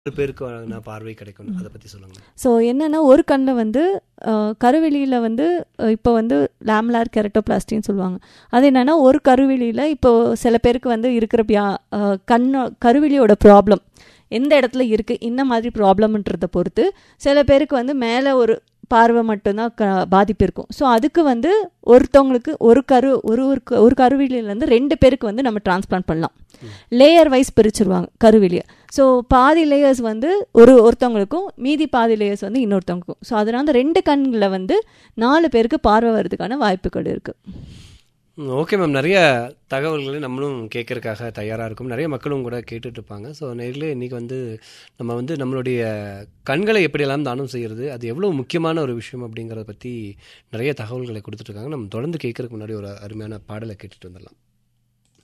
ஒரு பேருக்கு வழங்கினா பார்வை கிடைக்கும் அதை பற்றி சொல்லுங்க ஸோ என்னென்னா ஒரு கண்ணில் வந்து கருவெளியில் வந்து அஹ், இப்போ வந்து லேம்லார் கெரட்டோபிளாஸ்டின்னு சொல்லுவாங்க அது என்னென்னா ஒரு கருவெளியில் இப்போ சில பேருக்கு வந்து இருக்கிற வியா அஹ், கண்ணோ கருவெளியோட ப்ராப்ளம் எந்த இடத்துல இருக்குது என்ன மாதிரி ப்ராப்ளம்ன்றதை பொறுத்து சில பேருக்கு வந்து மேலே ஒரு பார்வை மட்டும்தான் க பாதிப்பு இருக்கும் ஸோ அதுக்கு வந்து ஒருத்தவங்களுக்கு ஒரு கரு ஒரு ஒரு க- ஒரு கருவிலியிலேருந்து ரெண்டு பேருக்கு வந்து நம்ம டிரான்ஸ்பிளான்ட் பண்ணலாம் லேயர் வைஸ் பிரிச்சிருவாங்க கருவிலியை ஸோ பாதி லேயர்ஸ் வந்து ஒரு ஒருத்தவங்களுக்கும் மீதி பாதி லேயர்ஸ் வந்து இன்னொருத்தவங்களுக்கும் ஸோ அதனால ரெண்டு கண்களில் வந்து நாலு பேருக்கு பார்வை வர்றதுக்கான வாய்ப்புகள் இருக்குது ஓகே மேம் நிறைய தகவல்களை நம்மளும் கேட்கறதுக்காக தயாராக இருக்கும் நிறைய மக்களும் கூட கேட்டுட்டு இருப்பாங்க ஸோ நேரில் இன்றைக்கி வந்து நம்ம வந்து நம்மளுடைய கண்களை எப்படியெல்லாம் தானம் செய்கிறது அது எவ்வளோ முக்கியமான ஒரு விஷயம் அப்படிங்கிறத பற்றி நிறைய தகவல்களை கொடுத்துட்ருக்காங்க நம்ம தொடர்ந்து கேட்கறதுக்கு முன்னாடி ஒரு அருமையான பாடலை கேட்டுட்டு வந்துடலாம்